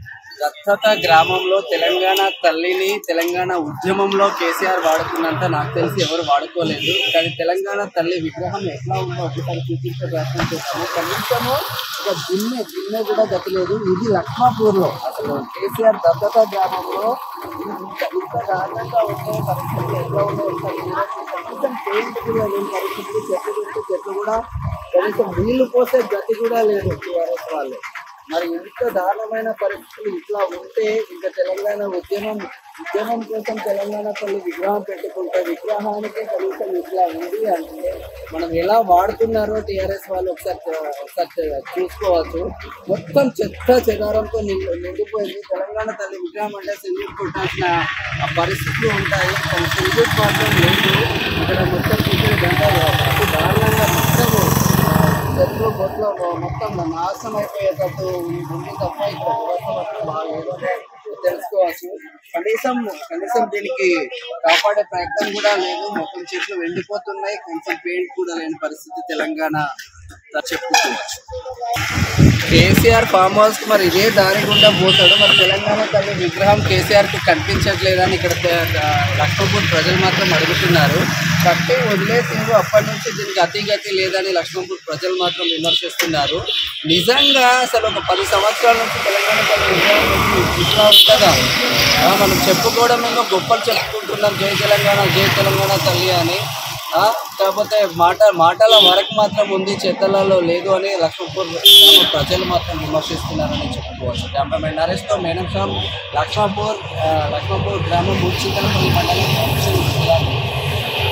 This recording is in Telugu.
దత్తత గ్రామంలో తెలంగాణ తల్లిని తెలంగాణ ఉద్యమంలో కేసీఆర్ వాడుకున్నంత నాకు తెలిసి ఎవరు వాడుకోలేదు కానీ తెలంగాణ తల్లి విగ్రహం ఎట్లా ఉందో ఒకసారి చూపించే ప్రయత్నం చేస్తాము కనీసము ఒక దిన్నె దిన్నె కూడా గతలేదు ఇది లక్మాపూర్ లో అసలు కేసీఆర్ దత్తత గ్రామంలో ఇంత ఇంత దారుణంగా ఉండే పరిస్థితులు ఎట్లా ఉందో ఒకసారి చూడండి. కనీసం పెయింట్ కూడా లేని పరిస్థితులు చెట్లు చుట్టూ చెట్లు కూడా కనీసం నీళ్లు పోసే గతి కూడా లేదు టీఆర్ఎస్ వాళ్ళు మరి ఇంత దారుణమైన పరిస్థితులు ఇట్లా ఉంటే ఇంకా తెలంగాణ ఉద్యమం ఉద్యమం కోసం తెలంగాణ తల్లి విగ్రహం పెట్టుకుంటే విగ్రహానికి కనీసం ఇట్లా ఉంది అంటే మనం ఎలా వాడుతున్నారో టీఆర్ఎస్ వాళ్ళు ఒకసారి ఒకసారి చూసుకోవచ్చు మొత్తం చెత్త చెదారంతో నిండి- నిండిపోయింది తెలంగాణ తల్లి విగ్రహం అంటే సెల్యూట్ కొట్టాల్సిన ఆ పరిస్థితులు ఉంటాయి కానీ సెల్యూట్ మాత్రం లేదు ఇక్కడ మొత్తం చూసే గంటలు అతి దారుణంగా మొత్తము చెట్లు బొట్లు మొత్తం నాశనం అయిపోయేటట్టు ఉంది తప్ప ఇక్కడ వ్యవస్థ మొత్తం బాగాలేదని తెలుసుకోవచ్చు కనీసం కనీసం దీనికి కాపాడే ప్రయత్నం కూడా లేదు మొత్తం చెట్లు ఎండిపోతున్నాయి కనీసం పెయింట్ కూడా లేని పరిస్థితి తెలంగాణ చెప్పుకోవచ్చు కేసీఆర్ ఫామ్ హౌస్ కి మరి ఇదే దారి గుండా పోతాడు మరి తెలంగాణ తల్లి విగ్రహం కేసీఆర్ కి కనిపించట్లేదని ఇక్కడ తె- లక్ష్మణపూర్ ప్రజలు మాత్రం అడుగుతున్నారు కట్టి వదిలేసిండు అప్పటి నుంచి దీనికి అతి గతి లేదని లక్ష్మణపూర్ ప్రజలు మాత్రం విమర్శిస్తున్నారు నిజంగా అసలు ఒక పది సంవత్సరాల నుంచి తెలంగాణ తల్లి విగ్రహం వచ్చి ఇట్లా ఉంటుందా ఆ, మనం చెప్పుకోవడం ఏమో గొప్పలు చెప్పుకుంటున్నాం జై తెలంగాణ జై తెలంగాణ తల్లి అని ఆ, కాకపోతే మాట మాటల వరకు మాత్రం ఉంది చేతలలో లేదు అని లక్ష్మణపూర్ గ్రామ ప్రజలు మాత్రం విమర్శిస్తున్నారని చెప్పుకోవచ్చు కెమెరామెన్ నరేష్తో మేనం షామ్ లక్ష్మణపూర్ ఆ, లక్ష్మణపూర్ గ్రామం ముచ్చితలపల్లి మండలం